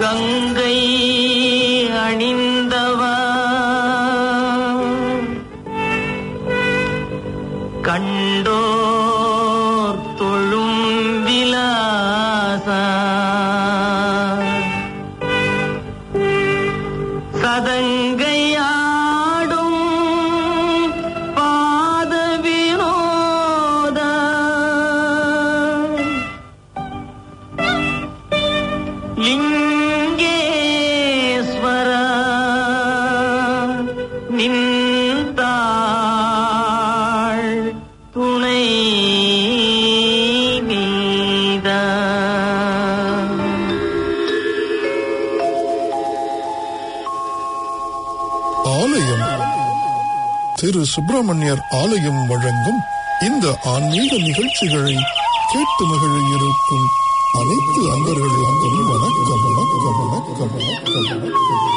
கங்கை அணிந்தவா கண்டோர் தொழும் விலாசா சதங்கையாடும் பாத வினோத லிங்கேஸ்வர நின்றாள் துணை நீதா ஆலயம் திரு சுப்பிரமணியர் ஆலயம் வழங்கும் இந்த ஆன்மீக நிகழ்ச்சிகளை கேட்டு மகிழ இருக்கும் அனைத்து அன்பர்களுக்கும் வணக்கம் வணக்கம் வணக்கம் வணக்கம் வணக்கம்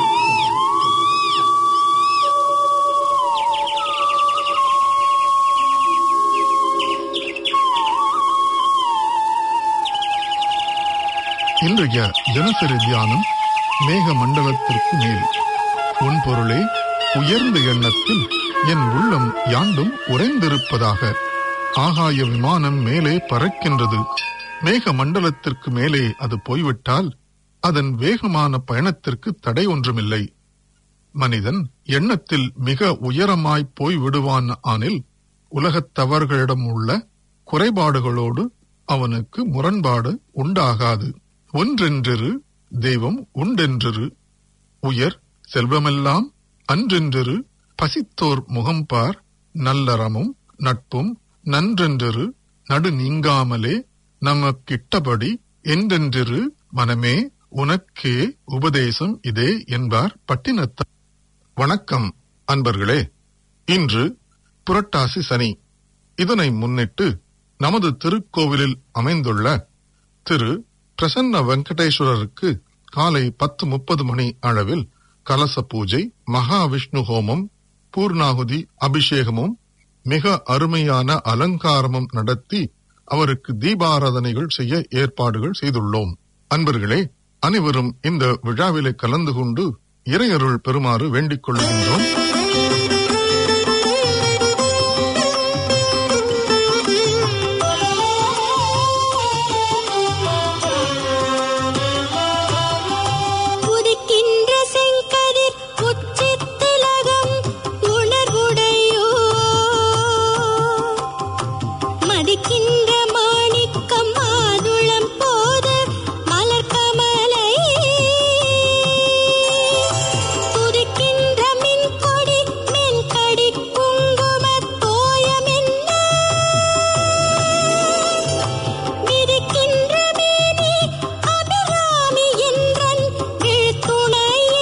இன்றைய தினசரி தியானம் மேக மண்டலத்திற்கு மேல் உன் பொருளே உயர்ந்த எண்ணத்தில் என் உள்ளம் யாண்டும் உறைந்திருப்பதாக ஆகாய விமானம் மேலே பறக்கின்றது மேக மண்டலத்திற்கு மேலே அது போய்விட்டால் அதன் வேகமான பயணத்திற்கு தடை ஒன்றுமில்லை மனிதன் எண்ணத்தில் மிக உயரமாய் போய் விடுவான் ஆனில் உலகத்தவர்களிடம் உள்ள குறைபாடுகளோடு அவனுக்கு முரண்பாடு உண்டாகாது ஒன்றென்றிரு தெய்வம் உண்டென்றிரு உயர் செல்வமெல்லாம் அன்றென்றிரு பசித்தோர் முகம்பார் நல்லறமும் நட்பும் நன்றென்றிரு நடு நீங்காமலே நமக்கிட்டபடி என்றென்றிரு மனமே உனக்கே உபதேசம் இதே என்பார் பட்டினத்தார் வணக்கம் அன்பர்களே இன்று புரட்டாசி சனி இதனை முன்னிட்டு நமது திருக்கோவிலில் அமைந்துள்ள திரு பிரசன்ன வெங்கடேஸ்வரருக்கு காலை பத்து முப்பது மணி அளவில் கலச பூஜை மகாவிஷ்ணு ஹோமம் பூர்ணாகுதி அபிஷேகமும் மிக அருமையான அலங்காரமும் நடத்தி அவருக்கு தீபாராதனைகள் செய்ய ஏற்பாடுகள் செய்துள்ளோம் அன்பர்களே அனைவரும் இந்த விழாவிலே கலந்து கொண்டு இறையருள் பெறுமாறு வேண்டிக் கொள்கின்றோம் உதிக்கின்ற செங்கதிர் உச்சித்திலகம் உணர்வுடையோ மதிக்கின்ற மாணிக்கம் மாதுளம் போது மலர் கமலை துதிக்கின்ற மின் கொடி மென்கடி குங்குமத் தோயமென்ன விதிக்கின்ற மேனி அபிராமி என்றன் விழுத்துணையே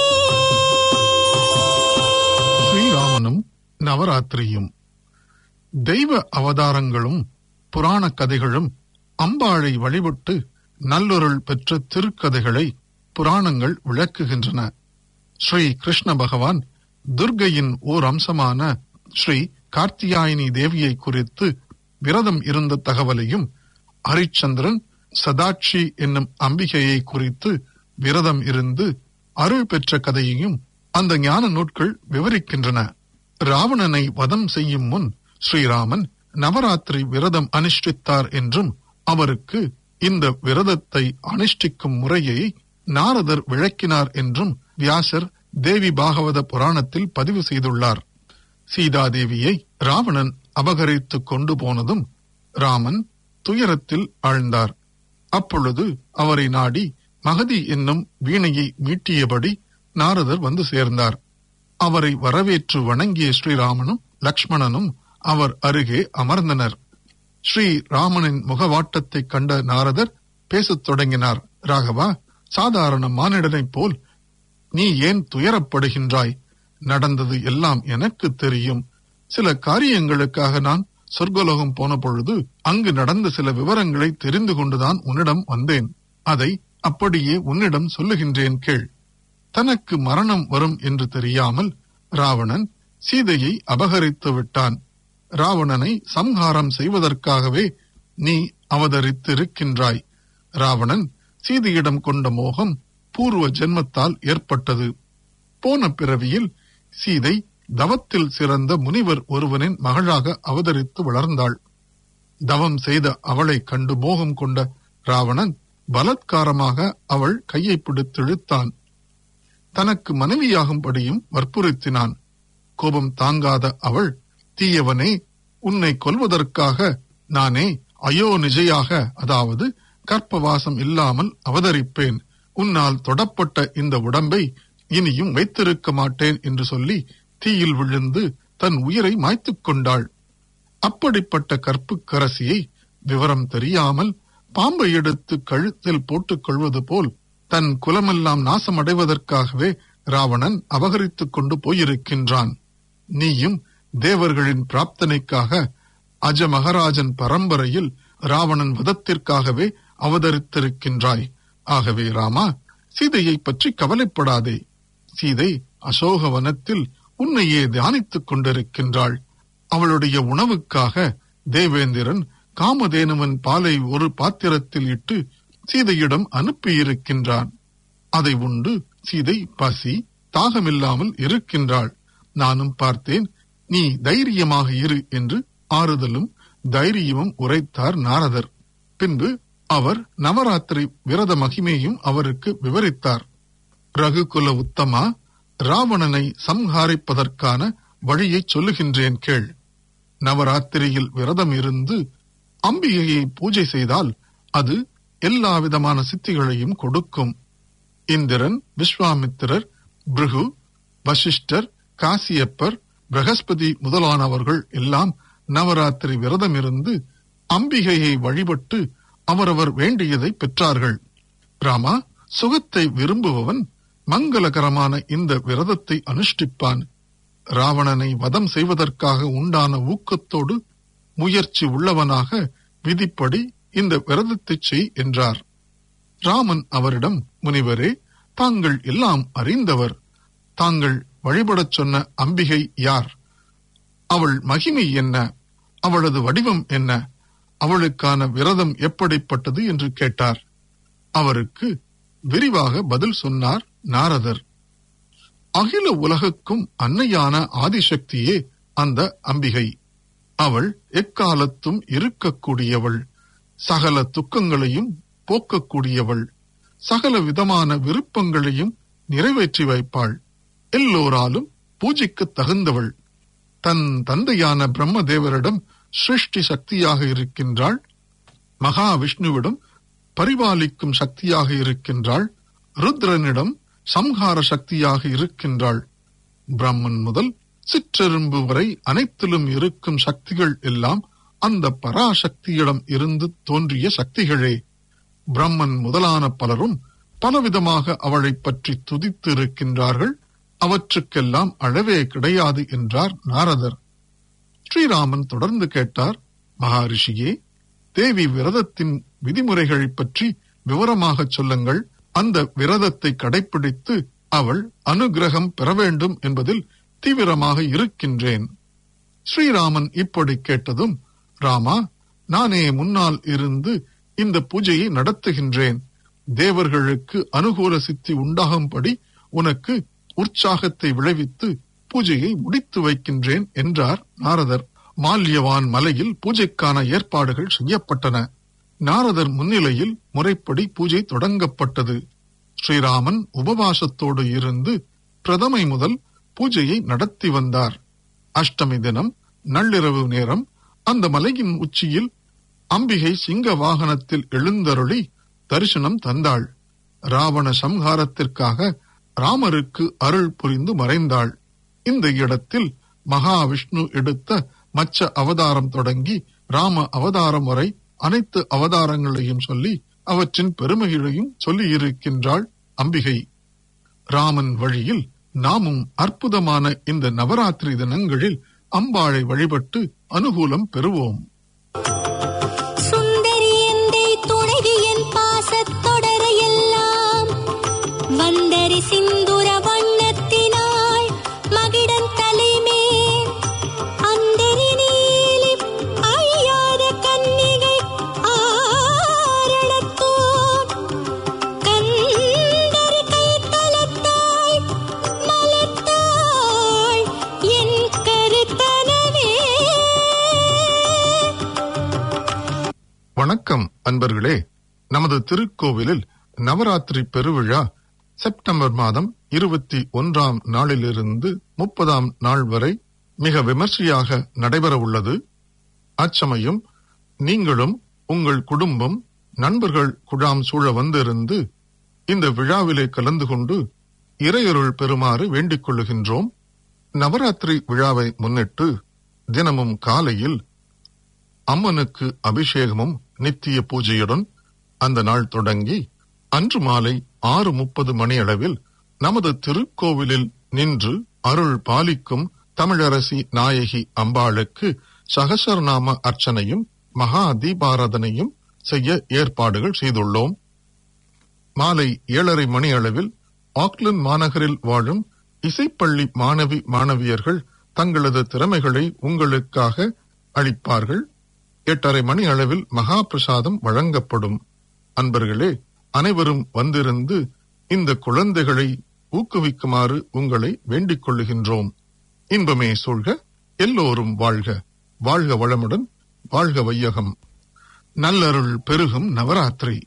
ஸ்ரீராமனும் நவராத்திரியும் தெய்வ அவதாரங்களும் புராண கதைகளும் அம்பாளை வழிபட்டு நல்லொருள் பெற்ற திருக்கதைகளை புராணங்கள் விளக்குகின்றன ஸ்ரீ கிருஷ்ண பகவான் துர்க்கையின் ஓர் அம்சமான ஸ்ரீ கார்த்தியாயினி தேவியை குறித்து விரதம் இருந்த தகவலையும் ஹரிச்சந்திரன் சதாட்சி என்னும் அம்பிகையை குறித்து விரதம் இருந்து அருள் பெற்ற கதையையும் அந்த ஞான நூட்கள் விவரிக்கின்றன ராவணனை வதம் செய்யும் முன் ஸ்ரீராமன் நவராத்திரி விரதம் அனுஷ்டித்தார் என்றும் அவருக்கு இந்த விரதத்தை அனுஷ்டிக்கும் முறையை நாரதர் விளக்கினார் என்றும் வியாசர் தேவி பாகவத புராணத்தில் பதிவு செய்துள்ளார் சீதாதேவியை ராவணன் அபகரித்துக் கொண்டு போனதும் ராமன் துயரத்தில் ஆழ்ந்தார் அப்பொழுது அவரை நாடி மகதி என்னும் வீணையை மீட்டியபடி நாரதர் வந்து சேர்ந்தார் அவரை வரவேற்று வணங்கிய ஸ்ரீராமனும் லக்ஷ்மணனும் அவர் அருகே அமர்ந்தனர் ஸ்ரீ ராமனின் முகவாட்டத்தைக் கண்ட நாரதர் பேசத் தொடங்கினார் ராகவா சாதாரண மானிடனைப் போல் நீ ஏன் துயரப்படுகின்றாய் நடந்தது எல்லாம் எனக்கு தெரியும் சில காரியங்களுக்காக நான் சொர்க்கலோகம் போன பொழுது அங்கு நடந்த சில விவரங்களை தெரிந்து கொண்டுதான் உன்னிடம் வந்தேன் அதை அப்படியே உன்னிடம் சொல்லுகின்றேன் கேள் தனக்கு மரணம் வரும் என்று தெரியாமல் ராவணன் சீதையை அபகரித்து விட்டான் ராவணனை சம்ஹாரம் செய்வதற்காகவே நீ அவதரித்திருக்கின்றாய் ராவணன் சீதையிடம் கொண்ட மோகம் பூர்வ ஜென்மத்தால் ஏற்பட்டது போன பிறவியில் சீதை தவத்தில் சிறந்த முனிவர் ஒருவனின் மகளாக அவதரித்து வளர்ந்தாள் தவம் செய்த அவளை கண்டு மோகம் கொண்ட ராவணன் பலாத்காரமாக அவள் கையை பிடித்திழுத்தான் தனக்கு மனைவியாகும்படியும் வற்புறுத்தினான் கோபம் தாங்காத அவள் தீயவனே உன்னை கொல்வதற்காக நானே அயோ நிஜையாக அதாவது கற்பவாசம் இல்லாமல் அவதரிப்பேன் உன்னால் தொடப்பட்ட இந்த உடம்பை இனியும் வைத்திருக்க மாட்டேன் என்று சொல்லி தீயில் விழுந்து தன் உயிரை மாய்த்துக் கொண்டாள் அப்படிப்பட்ட கற்புக்கரசியை விவரம் தெரியாமல் பாம்பை எடுத்து கழுத்தில் போட்டுக் கொள்வது போல் தன் குலமெல்லாம் நாசமடைவதற்காகவே ராவணன் அபகரித்துக் கொண்டு போயிருக்கின்றான் நீயும் தேவர்களின் பிரார்த்தனைக்காக அஜ மகராஜன் பரம்பரையில் ராவணன் வதத்திற்காகவே அவதரித்திருக்கின்றாய் ஆகவே ராமா சீதையை பற்றி கவலைப்படாதே சீதை அசோகவனத்தில் உன்னையே தியானித்துக் கொண்டிருக்கின்றாள் அவளுடைய உணவுக்காக தேவேந்திரன் காமதேனுவன் பாலை ஒரு பாத்திரத்தில் இட்டு சீதையிடம் அனுப்பியிருக்கின்றான் அதை உண்டு சீதை பசி தாகமில்லாமல் இருக்கின்றாள் நானும் பார்த்தேன் நீ தைரியமாக இரு என்று ஆறுதலும் தைரியமும் உரைத்தார் நாரதர் பின்பு அவர் நவராத்திரி விரத மகிமையும் அவருக்கு விவரித்தார் ரகுகுல உத்தமா ராவணனை சம்ஹாரிப்பதற்கான வழியை சொல்லுகின்றேன் கேள் நவராத்திரியில் விரதம் இருந்து அம்பிகையை பூஜை செய்தால் அது எல்லா விதமான சித்திகளையும் கொடுக்கும் இந்திரன் விஸ்வாமித்திரர் பிருகு வசிஷ்டர் காசியப்பர் பிரகஸ்பதி முதலானவர்கள் எல்லாம் நவராத்திரி விரதம் இருந்து அம்பிகையை வழிபட்டு அவரவர் வேண்டியதை பெற்றார்கள் ராமா சுகத்தை விரும்புபவன் மங்களகரமான இந்த விரதத்தை அனுஷ்டிப்பான் ராவணனை வதம் செய்வதற்காக உண்டான ஊக்கத்தோடு முயற்சி உள்ளவனாக விதிப்படி இந்த விரதத்தை செய் என்றார் ராமன் அவரிடம் முனிவரே தாங்கள் எல்லாம் அறிந்தவர் தாங்கள் வழிபடச் சொன்ன அம்பிகை யார் அவள் மகிமை என்ன அவளது வடிவம் என்ன அவளுக்கான விரதம் எப்படிப்பட்டது என்று கேட்டார் அவருக்கு விரிவாக பதில் சொன்னார் நாரதர் அகில உலகுக்கும் அன்னையான ஆதிசக்தியே அந்த அம்பிகை அவள் எக்காலத்தும் இருக்கக்கூடியவள் சகல துக்கங்களையும் போக்கக்கூடியவள் சகல விதமான விருப்பங்களையும் நிறைவேற்றி வைப்பாள் எல்லோராலும் பூஜைக்கு தகுந்தவள் தன் தந்தையான பிரம்மதேவரிடம் சிருஷ்டி சக்தியாக இருக்கின்றாள் மகாவிஷ்ணுவிடம் பரிபாலிக்கும் சக்தியாக இருக்கின்றாள் ருத்ரனிடம் சம்ஹார சக்தியாக இருக்கின்றாள் பிரம்மன் முதல் சிற்றெரும்பு வரை அனைத்திலும் இருக்கும் சக்திகள் எல்லாம் அந்த பராசக்தியிடம் இருந்து தோன்றிய சக்திகளே பிரம்மன் முதலான பலரும் பலவிதமாக அவளைப் பற்றி துதித்து இருக்கின்றார்கள் அவற்றுக்கெல்லாம் அளவே கிடையாது என்றார் நாரதர் ஸ்ரீராமன் தொடர்ந்து கேட்டார் மகாரிஷியே தேவி விரதத்தின் விதிமுறைகளைப் பற்றி விவரமாகச் சொல்லுங்கள் அந்த விரதத்தை கடைப்பிடித்து அவள் அனுகிரகம் பெற வேண்டும் என்பதில் தீவிரமாக இருக்கின்றேன் ஸ்ரீராமன் இப்படி கேட்டதும் ராமா நானே முன்னால் இருந்து இந்த பூஜையை நடத்துகின்றேன் தேவர்களுக்கு அனுகூல சித்தி உண்டாகும்படி உனக்கு உற்சாகத்தை விளைவித்து பூஜையை முடித்து வைக்கின்றேன் என்றார் நாரதர் மால்யவான் மலையில் பூஜைக்கான ஏற்பாடுகள் செய்யப்பட்டன நாரதர் முன்னிலையில் முறைப்படி பூஜை தொடங்கப்பட்டது ஸ்ரீராமன் உபவாசத்தோடு இருந்து பிரதமை முதல் பூஜையை நடத்தி வந்தார் அஷ்டமி தினம் நள்ளிரவு நேரம் அந்த மலையின் உச்சியில் அம்பிகை சிங்க வாகனத்தில் எழுந்தருளி தரிசனம் தந்தாள் ராவண சம்ஹாரத்திற்காக ராமருக்கு அருள் புரிந்து மறைந்தாள் இந்த இடத்தில் மகாவிஷ்ணு எடுத்த மச்ச அவதாரம் தொடங்கி ராம அவதாரம் வரை அனைத்து அவதாரங்களையும் சொல்லி அவற்றின் பெருமைகளையும் சொல்லியிருக்கின்றாள் அம்பிகை ராமன் வழியில் நாமும் அற்புதமான இந்த நவராத்திரி தினங்களில் அம்பாளை வழிபட்டு அனுகூலம் பெறுவோம் சுந்தரி எந்தை துணைவியன் பாசத்தொடர எல்லாம் வந்தரி சிந்துர வண்ணத்தினாள் மகிடன் தலைமேல் அந்தரி நீலி அழியாத கன்னிகை ஆரணத்தோர் கந்தரி வணக்கம் அன்பர்களே நமது திருக்கோவிலில் நவராத்திரி பெருவிழா செப்டம்பர் மாதம் இருபத்தி ஒன்றாம் நாளிலிருந்து முப்பதாம் நாள் வரை மிக விமர்சையாக நடைபெற உள்ளது அச்சமயம் நீங்களும் உங்கள் குடும்பம் நண்பர்கள் குழாம் சூழ வந்திருந்து இந்த விழாவிலே கலந்து கொண்டு இறையருள் பெறுமாறு வேண்டிக் கொள்ளுகின்றோம் நவராத்திரி விழாவை முன்னிட்டு தினமும் காலையில் அம்மனுக்கு அபிஷேகமும் நித்திய பூஜையுடன் அந்த நாள் தொடங்கி அன்று மாலை ஆறு முப்பது மணி அளவில் நமது திருக்கோவிலில் நின்று அருள் பாலிக்கும் தமிழரசி நாயகி அம்பாளுக்கு சகசரநாம அர்ச்சனையும் மகா தீபாராதனையும் செய்ய ஏற்பாடுகள் செய்துள்ளோம் மாலை ஏழரை மணி அளவில் ஆக்லந்து மாநகரில் வாழும் இசைப்பள்ளி மாணவி மாணவியர்கள் தங்களது திறமைகளை உங்களுக்காக அளிப்பார்கள் எட்டரை மணி அளவில் மகா பிரசாதம் வழங்கப்படும் அன்பர்களே அனைவரும் வந்திருந்து இந்த குழந்தைகளை ஊக்குவிக்குமாறு உங்களை வேண்டிக் கொள்ளுகின்றோம் இன்பமே சூழ்க எல்லோரும் வாழ்க வாழ்க வளமுடன் வாழ்க வையகம் நல்லருள் பெருகும் நவராத்திரி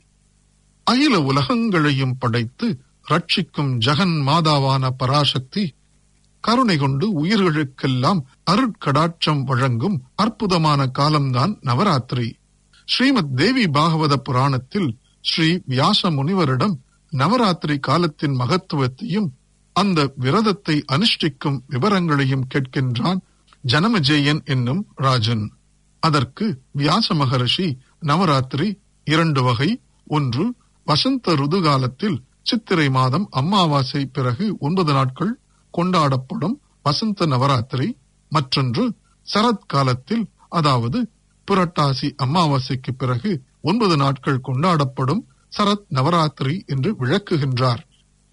அகில உலகங்களையும் படைத்து ரட்சிக்கும் ஜெகன் மாதாவான பராசக்தி கருணை கொண்டு உயிர்களுக்கெல்லாம் அருட்கடாட்சம் வழங்கும் அற்புதமான காலம்தான் நவராத்திரி ஸ்ரீமத் தேவி பாகவத புராணத்தில் ஸ்ரீ வியாச முனிவரிடம் நவராத்திரி காலத்தின் மகத்துவத்தையும் அந்த விரதத்தை அனுஷ்டிக்கும் விவரங்களையும் கேட்கின்றான் ஜனமஜேயன் என்னும் ராஜன் அதற்கு வியாச மகரிஷி நவராத்திரி இரண்டு வகை ஒன்று வசந்த ருது காலத்தில் சித்திரை மாதம் அமாவாசை பிறகு ஒன்பது நாட்கள் கொண்டாடப்படும் வசந்த நவராத்திரி மற்றொன்று சரத் காலத்தில் அதாவது புரட்டாசி அமாவாசைக்கு பிறகு ஒன்பது நாட்கள் கொண்டாடப்படும் சரத் நவராத்திரி என்று விளக்குகின்றார்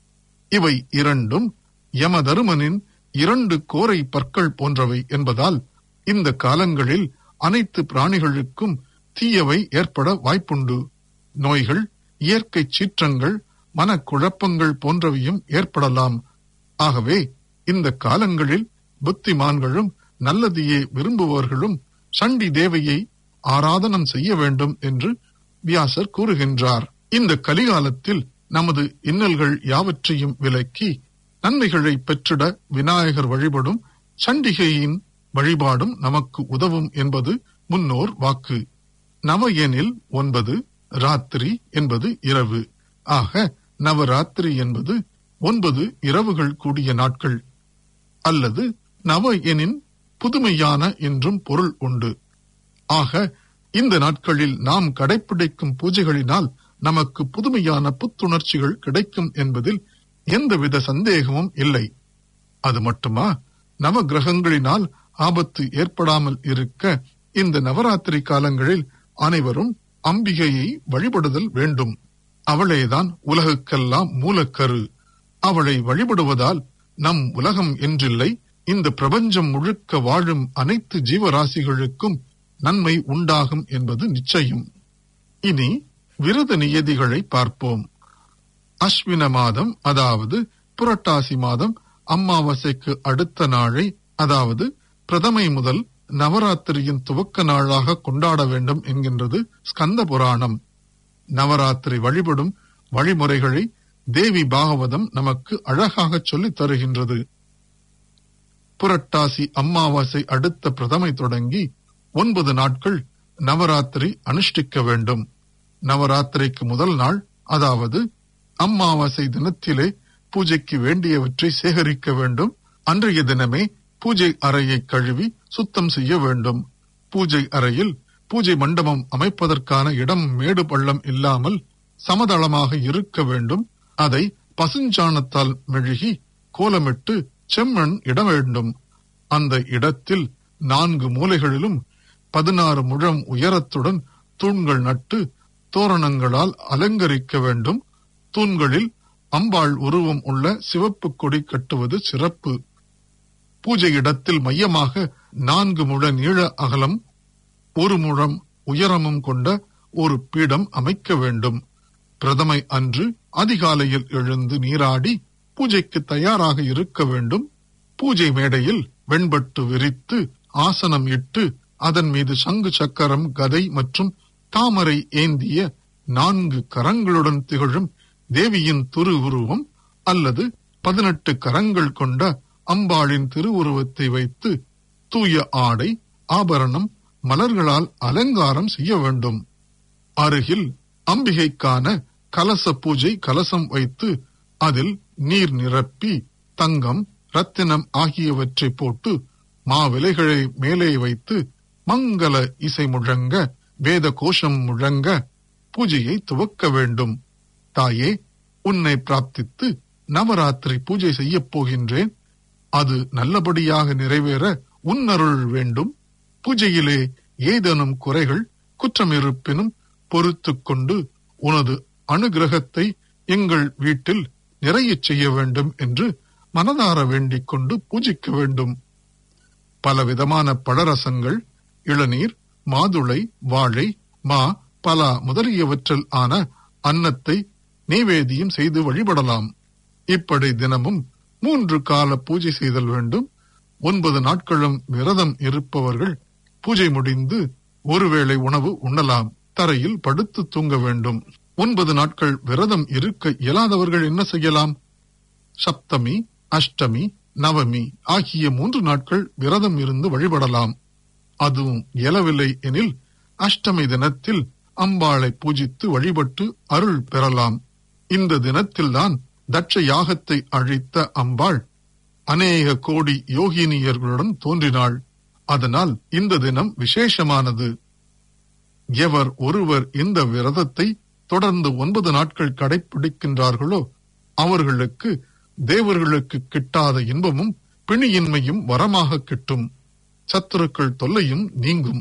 இவை இரண்டும் யமதருமனின் இரண்டு கோரை பற்கள் போன்றவை என்பதால் இந்த காலங்களில் அனைத்து பிராணிகளுக்கும் தீயவை ஏற்பட வாய்ப்புண்டு நோய்கள் இயற்கை சீற்றங்கள் மனக்குழப்பங்கள் போன்றவையும் ஏற்படலாம் ஆகவே இந்த காலங்களில் புத்திமான்களும் நல்லதையே விரும்புபவர்களும் சண்டி தேவையை ஆராதனம் செய்ய வேண்டும் என்று வியாசர் கூறுகின்றார் இந்த கலிகாலத்தில் நமது இன்னல்கள் யாவற்றையும் விலக்கி நன்மைகளை பெற்றிட விநாயகர் வழிபடும் சண்டிகையின் வழிபாடும் நமக்கு உதவும் என்பது முன்னோர் வாக்கு நவ எனில் ஒன்பது ராத்திரி என்பது இரவு ஆக நவராத்திரி என்பது ஒன்பது இரவுகள் கூடிய நாட்கள் அல்லது நவ எனின் புதுமையான என்றும் பொருள் உண்டு ஆக இந்த நாட்களில் நாம் கடைபிடிக்கும் பூஜைகளினால் நமக்கு புதுமையான புத்துணர்ச்சிகள் கிடைக்கும் என்பதில் எந்தவித சந்தேகமும் இல்லை அது மட்டுமா நவ கிரகங்களினால் ஆபத்து ஏற்படாமல் இருக்க இந்த நவராத்திரி காலங்களில் அனைவரும் அம்பிகையை வழிபடுதல் வேண்டும் அவளேதான் உலகுக்கெல்லாம் மூலக்கரு அவளை வழிபடுவதால் நம் உலகம் என்றில்லை இந்த பிரபஞ்சம் முழுக்க வாழும் அனைத்து ஜீவராசிகளுக்கும் நன்மை உண்டாகும் என்பது நிச்சயம் இனி விரத நியதிகளை பார்ப்போம் அஸ்வின மாதம் அதாவது புரட்டாசி மாதம் அமாவாசைக்கு அடுத்த நாளை அதாவது பிரதமை முதல் நவராத்திரியின் துவக்க நாளாக கொண்டாட வேண்டும் என்கின்றது ஸ்கந்த புராணம் நவராத்திரி வழிபடும் வழிமுறைகளை தேவி பாகவதம் நமக்கு அழகாக சொல்லித் தருகின்றது புரட்டாசி அமாவாசை அடுத்த பிரதமை தொடங்கி ஒன்பது நாட்கள் நவராத்திரி அனுஷ்டிக்க வேண்டும் நவராத்திரிக்கு முதல் நாள் அதாவது அமாவாசை தினத்திலே பூஜைக்கு வேண்டியவற்றை சேகரிக்க வேண்டும் அன்றைய தினமே பூஜை அறையை கழுவி சுத்தம் செய்ய வேண்டும் பூஜை அறையில் பூஜை மண்டபம் அமைப்பதற்கான இடம் மேடு பள்ளம் இல்லாமல் சமதளமாக இருக்க வேண்டும் அதை பசுஞ்சாணத்தால் மெழுகி கோலமிட்டு செம்மண் இட வேண்டும் அந்த இடத்தில் நான்கு மூலைகளிலும் பதினாறு முழம் உயரத்துடன் தூண்கள் நட்டு தோரணங்களால் அலங்கரிக்க வேண்டும் தூண்களில் அம்பாள் உருவம் உள்ள சிவப்பு கொடி கட்டுவது சிறப்பு பூஜை இடத்தில் மையமாக நான்கு முழ நீள அகலம் ஒரு முழம் உயரமும் கொண்ட ஒரு பீடம் அமைக்க வேண்டும் பிரதமை அன்று அதிகாலையில் எழுந்து நீராடி பூஜைக்கு தயாராக இருக்க வேண்டும் பூஜை மேடையில் வெண்பட்டு விரித்து ஆசனம் இட்டு அதன் மீது சங்கு சக்கரம் கதை மற்றும் தாமரை ஏந்திய நான்கு கரங்களுடன் திகழும் தேவியின் திருவுருவம் அல்லது பதினெட்டு கரங்கள் கொண்ட அம்பாளின் திருவுருவத்தை வைத்து தூய ஆடை ஆபரணம் மலர்களால் அலங்காரம் செய்ய வேண்டும் அருகில் அம்பிகைக்கான கலச பூஜை கலசம் வைத்து அதில் நீர் நிரப்பி தங்கம் ரத்தினம் ஆகியவற்றை போட்டு மாவிலைகளை மேலே வைத்து மங்கள இசை முழங்க வேத கோஷம் முழங்க பூஜையை துவக்க வேண்டும் தாயே உன்னை பிரார்த்தித்து நவராத்திரி பூஜை செய்யப் போகின்றேன் அது நல்லபடியாக நிறைவேற உன்னருள் வேண்டும் பூஜையிலே ஏதேனும் குறைகள் குற்றம் இருப்பினும் பொறுத்துக் கொண்டு உனது அனுகிரகத்தை எங்கள் வீட்டில் நிறையச் செய்ய வேண்டும் என்று மனதார வேண்டிக் கொண்டு பூஜிக்க வேண்டும் பலவிதமான பழரசங்கள் இளநீர் மாதுளை வாழை மா பலா முதலியவற்றில் ஆன அன்னத்தை நைவேத்தியம் செய்து வழிபடலாம் இப்படி தினமும் மூன்று கால பூஜை செய்தல் வேண்டும் ஒன்பது நாட்களும் விரதம் இருப்பவர்கள் பூஜை முடிந்து ஒருவேளை உணவு உண்ணலாம் தரையில் படுத்து தூங்க வேண்டும் ஒன்பது நாட்கள் விரதம் இருக்க இயலாதவர்கள் என்ன செய்யலாம் சப்தமி அஷ்டமி நவமி ஆகிய மூன்று நாட்கள் விரதம் இருந்து வழிபடலாம் அதுவும் இயலவில்லை எனில் அஷ்டமி தினத்தில் அம்பாளை பூஜித்து வழிபட்டு அருள் பெறலாம் இந்த தினத்தில்தான் தட்ச யாகத்தை அழித்த அம்பாள் அநேக கோடி யோகினியர்களுடன் தோன்றினாள் அதனால் இந்த தினம் விசேஷமானது எவர் ஒருவர் இந்த விரதத்தை தொடர்ந்து ஒன்பது நாட்கள் கடைபிடிக்கின்றார்களோ அவர்களுக்கு தேவர்களுக்கு கிட்டாத இன்பமும் பிணியின்மையும் வரமாக கிட்டும் சத்துருக்கள் தொல்லையும் நீங்கும்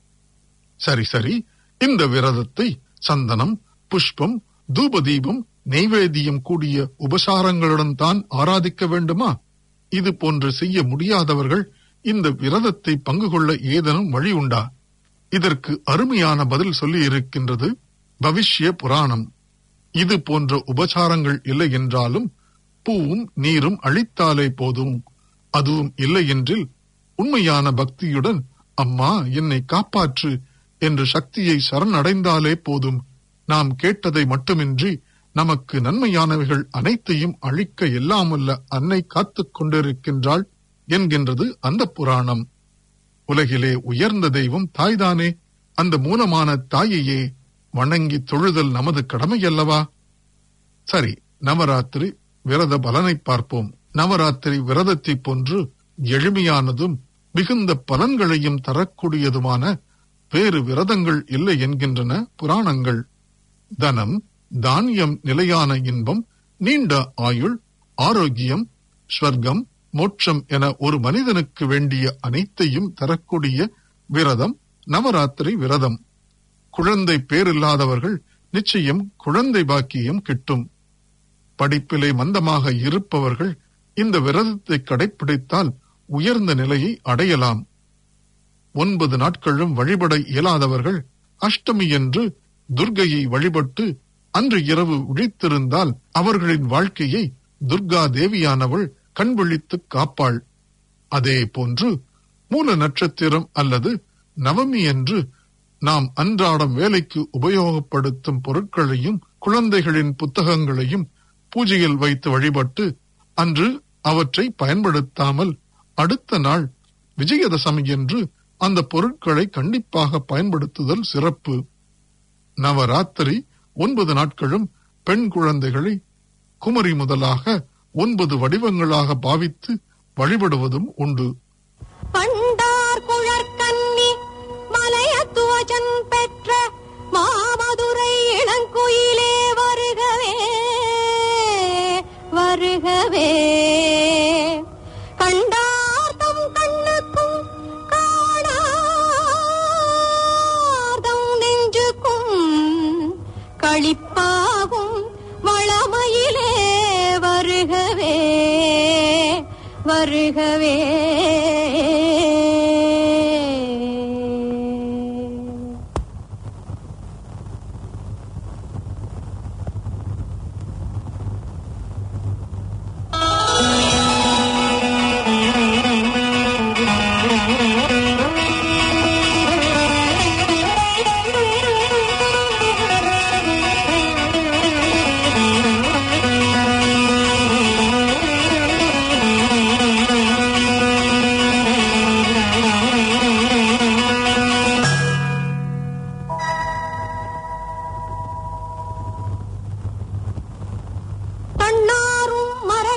சரி சரி இந்த விரதத்தை சந்தனம் புஷ்பம் தூபதீபம் நெய்வேத்தியம் கூடிய உபசாரங்களுடன் தான் ஆராதிக்க வேண்டுமா இது போன்று செய்ய முடியாதவர்கள் இந்த விரதத்தை பங்கு கொள்ள ஏதேனும் வழி உண்டா இதற்கு அருமையான பதில் சொல்லி இருக்கின்றது பவிஷ்ய புராணம் இது போன்ற உபசாரங்கள் இல்லை என்றாலும் பூவும் நீரும் அழித்தாலே போதும் அதுவும் இல்லை என்றில் உண்மையான பக்தியுடன் அம்மா என்னை காப்பாற்று என்று சக்தியை சரணடைந்தாலே போதும் நாம் கேட்டதை மட்டுமின்றி நமக்கு நன்மையானவைகள் அனைத்தையும் அழிக்க எல்லாமல்ல அன்னை காத்துக் கொண்டிருக்கின்றாள் என்கின்றது அந்த புராணம் உலகிலே உயர்ந்த தெய்வம் தாய்தானே அந்த மூலமான தாயையே வணங்கி தொழுதல் நமது கடமையல்லவா சரி நவராத்திரி விரத பலனை பார்ப்போம் நவராத்திரி விரதத்தை போன்று எளிமையானதும் மிகுந்த பலன்களையும் தரக்கூடியதுமான வேறு விரதங்கள் இல்லை என்கின்றன புராணங்கள் தனம் தானியம் நிலையான இன்பம் நீண்ட ஆயுள் ஆரோக்கியம் ஸ்வர்க்கம் மோட்சம் என ஒரு மனிதனுக்கு வேண்டிய அனைத்தையும் தரக்கூடிய விரதம் நவராத்திரி விரதம் குழந்தை பேரில்லாதவர்கள் நிச்சயம் குழந்தை பாக்கியம் கிட்டும் படிப்பிலே மந்தமாக இருப்பவர்கள் இந்த விரதத்தை கடைபிடித்தால் உயர்ந்த நிலையை அடையலாம் ஒன்பது நாட்களும் வழிபட இயலாதவர்கள் அஷ்டமி என்று துர்கையை வழிபட்டு அன்று இரவு விழித்திருந்தால் அவர்களின் வாழ்க்கையை துர்கா தேவியானவள் கண்விழித்து காப்பாள் அதே போன்று மூல நட்சத்திரம் அல்லது நவமி என்று நாம் அன்றாடம் வேலைக்கு உபயோகப்படுத்தும் பொருட்களையும் குழந்தைகளின் புத்தகங்களையும் பூஜையில் வைத்து வழிபட்டு அன்று அவற்றை பயன்படுத்தாமல் அடுத்த நாள் விஜயதசமி என்று அந்த பொருட்களை கண்டிப்பாக பயன்படுத்துதல் சிறப்பு நவராத்திரி ஒன்பது நாட்களும் பெண் குழந்தைகளை குமரி முதலாக ஒன்பது வடிவங்களாக பாவித்து வழிபடுவதும் உண்டு பண்டார் குழற்கன்னி மலையத்துவஜன் பெற்ற மாமதுரை இளங்குயிலே வருகவே வருகவே கண்டார்தம் கண்ணுக்கும் காணார்தம் நெஞ்சுக்கும் களிப்பாகும் வளமையிலே வருகவே வருகவே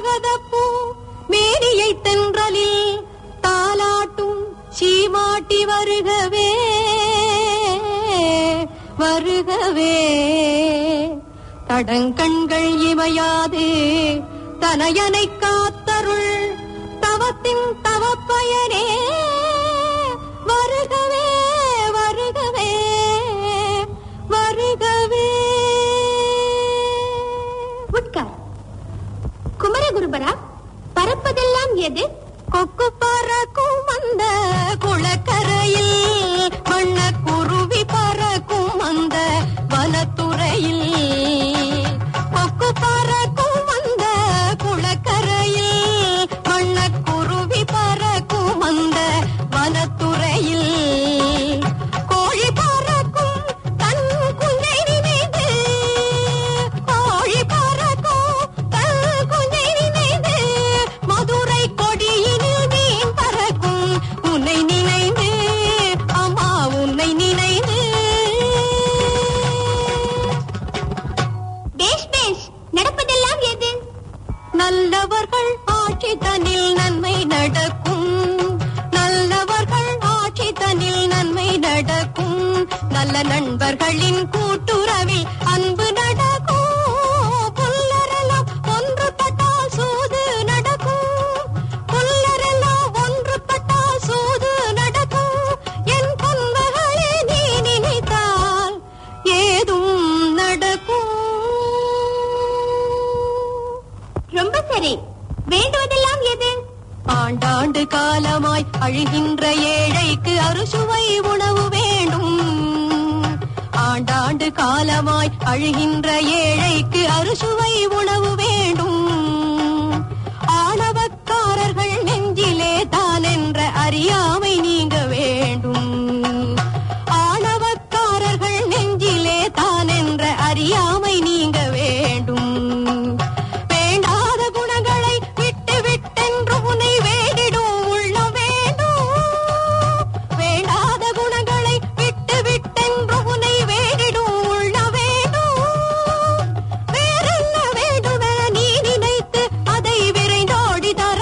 மரகதப்பூ மேனியை தென்றலில் தாலாட்டும் சீமாட்டி வருகவே வருகவே தடங்கண்கள் இமையாது தனையனை காத்தருள் தவத்தின் தவப்பயனே வருகவே வருகவே வருகவே உட்கார் குமரகுருபரா பறப்பதெல்லாம் எது கொக்கு பறக்கும் அந்த குளக்கரையில் வண்ண குருவி பறக்கும் அந்த வனத்துறையில் கொக்கு பறக்கும் அந்த குளக்கரையில் வண்ண குருவி பறக்கும் அந்த வனத்துறையில் கோழி பறக்கும் தன் குஞ்சை நினைந்து கோழி பறக்கும் தன் குஞ்சை நினைந்து மதுரை கொடியினில் மீன் பறக்கும் உன்னை நினைந்து அம்மா உன்னை நினைந்து பேஷ் பேஷ் நடப்பதெல்லாம் எது நல்லவர்கள் ஆட்சி தனில் நன்மை நடக்கும் நல்லவர்கள் ஆட்சி தனில் நன்மை நடக்கும் நல்ல நண்பர்களின் கூட்டுறவில் அன்பு நடக்கும் புல்லரெல்லாம் ஒன்றுபட்டால் சூது நடக்கும் புல்லரெல்லாம் ஒன்றுபட்டால் சூது நடக்கும் என் கொன்பகளே நீ நினைத்தால் ஏதும் நடக்கும் ரொம்ப சரி வேண்டுவதெல்லாம் எது ஆண்டாண்டு காலமாய் அழுகின்ற ஏழைக்கு அறுசுவை உணவு வேண்டும் ஆண்டாண்டு காலமாய் அழுகின்ற ஏழைக்கு அறுசுவை உணவு வேண்டும் ஆணவக்காரர்கள் நெஞ்சிலே தான் என்ற அறியாமை நீங்க வேண்டும் ஆணவக்காரர்கள் நெஞ்சிலே தான் என்ற அறியாமை நீங்க வேண்டும் வேண்டாத குணங்களை விட்டு விட்டென்று உன்னை வேடிடும் உள்ளம் வேண்டும் வேண்டாத குணங்களை விட்டு விட்டென்று உன்னை வேடிடும் உள்ளம் வேண்டும் வேறென்ன வேண்டுமென நீ நினைத்து அதை விரைந்தோடி தர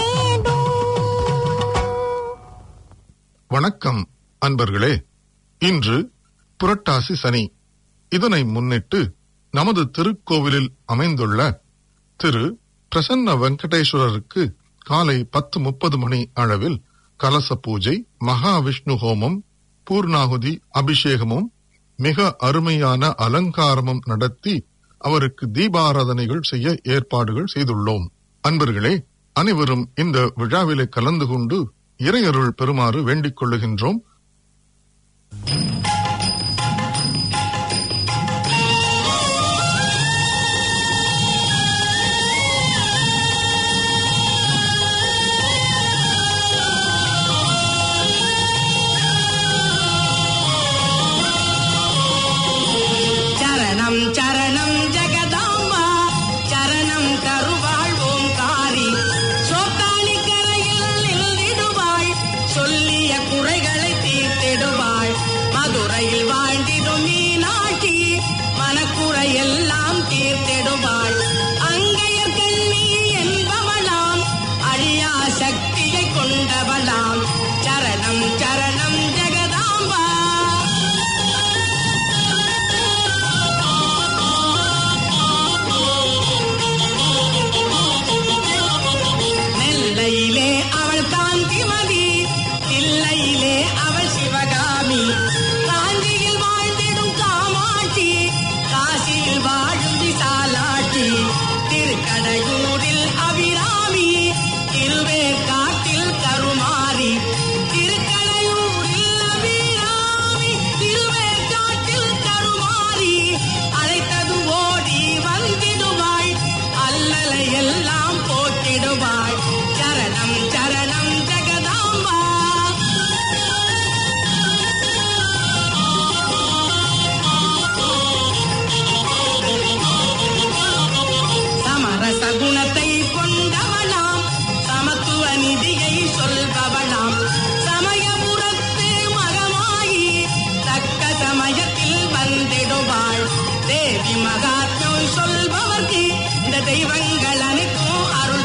வேண்டும் வணக்கம் அன்பர்களே இன்று புரட்டாசி சனி இதனை முன்னிட்டு நமது திருக்கோவிலில் அமைந்துள்ள திரு பிரசன்ன வெங்கடேஸ்வரருக்கு காலை பத்து முப்பது மணி அளவில் கலச பூஜை மகாவிஷ்ணு ஹோமம் பூர்ணாகுதி அபிஷேகமும் மிக அருமையான அலங்காரமும் நடத்தி அவருக்கு தீபாராதனைகள் செய்ய ஏற்பாடுகள் செய்துள்ளோம் அன்பர்களே அனைவரும் இந்த விழாவிலே கலந்து கொண்டு இறையருள் பெறுமாறு வேண்டிக் கொள்ளுகின்றோம் சரணம் சரணம் ஜெகதாம்பா சரணம் தருவாள் ஓம்காரி சோத்தாளி கரையில் நின்றிடுவாள் சொல்லிய குறைகளை தீர்த்திடுவாள் மதுரையில் வாழ்ந்திடும் மீனாட்சி மனக்குறை எல்லாம் தீர்த்திடுவாள் அங்கையர் கண்ணி என்பவளாம் அழியா சக்தியை கொண்டவளாம் சரணம் சரணம் ஜெகதாம்பா நெல்லையிலே அவள் காந்திமதி தில்லையிலே அவள் சிவகாமி காஞ்சியில் வாழ்ந்திடும் காமாட்சி காசியில் வாழும் விசாலாட்சி திருக்கடையூரில் அபிராமி திருவேற்காட்டில் கருமாரி திருக்கடையூரில் அபிராமி திருவேற்காட்டில் கருமாரி அழைத்தது ஓடி வந்திடுவாள் அல்லலை எல்லாம் போட்டிடுவாள் சரணம் சரணம் ஜெகதாம்பா சமரச குணத்தை கொண்டவளாம் சமத்துவ நிதியை சொல்பவளாம் சமயபுரத்து மகமாயி தக்க சமயத்தில் வந்திடுவாள் தேவி மகாத்மியம் சொல்பவர்க்கு இந்த தெய்வங்கள் அனைத்தும் அருள்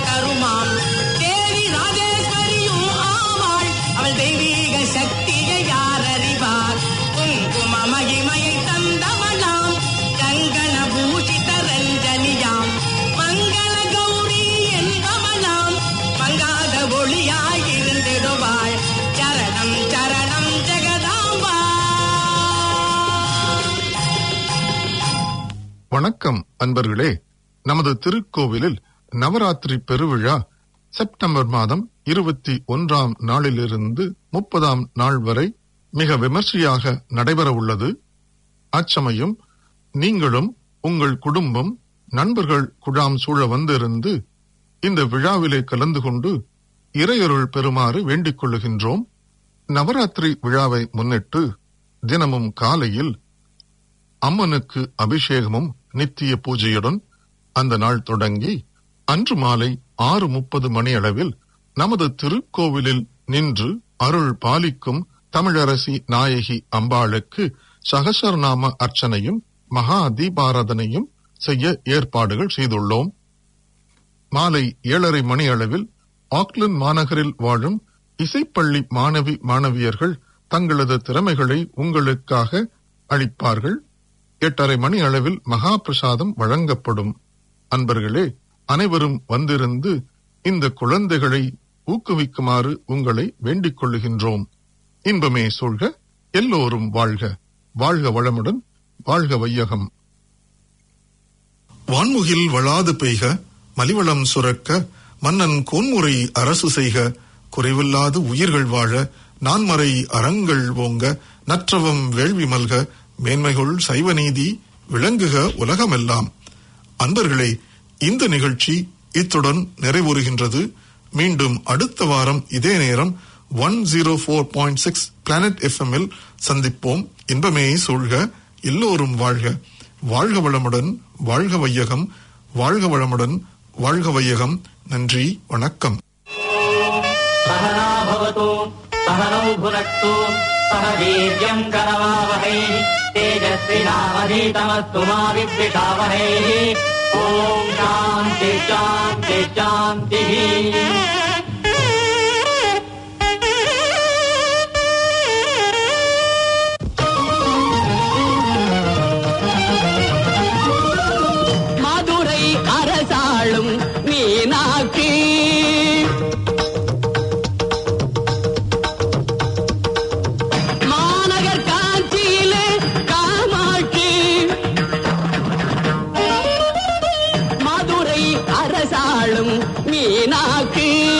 வணக்கம் அன்பர்களே நமது திருக்கோவிலில் நவராத்திரி பெருவிழா செப்டம்பர் மாதம் இருபத்தி ஒன்றாம் நாளிலிருந்து முப்பதாம் நாள் வரை மிக விமர்சையாக நடைபெற உள்ளது அச்சமயம் நீங்களும் உங்கள் குடும்பம் நண்பர்கள் குழாம் சூழ வந்திருந்து இந்த விழாவிலே கலந்து கொண்டு இறையருள் பெறுமாறு வேண்டிக் கொள்ளுகின்றோம் நவராத்திரி விழாவை முன்னிட்டு தினமும் காலையில் அம்மனுக்கு அபிஷேகமும் நித்திய பூஜையுடன் அந்த நாள் தொடங்கி அன்று மாலை ஆறு முப்பது மணி அளவில் நமது திருக்கோவிலில் நின்று அருள் பாலிக்கும் தமிழரசி நாயகி அம்பாளுக்கு சகசரநாம அர்ச்சனையும் மகா தீபாராதனையும் செய்ய ஏற்பாடுகள் செய்துள்ளோம் மாலை ஏழரை மணி அளவில் ஆக்லந்து மாநகரில் வாழும் இசைப்பள்ளி மாணவி மாணவியர்கள் தங்களது திறமைகளை உங்களுக்காக அளிப்பார்கள் எட்டரை மணி அளவில் மகா பிரசாதம் வழங்கப்படும் அன்பர்களே அனைவரும் வந்திருந்து இந்த குழந்தைகளை ஊக்குவிக்குமாறு உங்களை வேண்டிக் கொள்ளுகின்றோம் இன்பமே சூழ்க எல்லோரும் வாழ்க வாழ்க வளமுடன் வாழ்க வையகம் வான்முகில் வளாது பெய்க மலிவளம் சுரக்க மன்னன் கோன்முறை அரசு செய்க குறைவில்லாது உயிர்கள் வாழ நான்மறை அறங்கள் ஓங்க நற்றவம் வேள்வி மல்க மேன்மைகள் சைவ நீதி விளங்குக உலகமெல்லாம் அன்பர்களே இந்த நிகழ்ச்சி இத்துடன் நிறைவுறுகின்றது மீண்டும் அடுத்த வாரம் இதே நேரம் one zero four point six planet எஃப்எம்மில் சந்திப்போம் இன்பமே சூழ்க எல்லோரும் வாழ்க வாழ்க வளமுடன் வாழ்க வையகம் வாழ்க வளமுடன் வாழ்க வையகம் நன்றி வணக்கம் सहना भवतु सहनौ भुनक्तु सह वीर्यम् करवावहै तेजस्विनावधीतमस्तु मा विद्विषावहैः ॐ शान्ति शान्ति शान्तिः மதுரை அரசாளும் மீனாட்சி மாநகர் காட்சியிலே காமாட்சி மதுரை அரசாளும் மீனாட்சி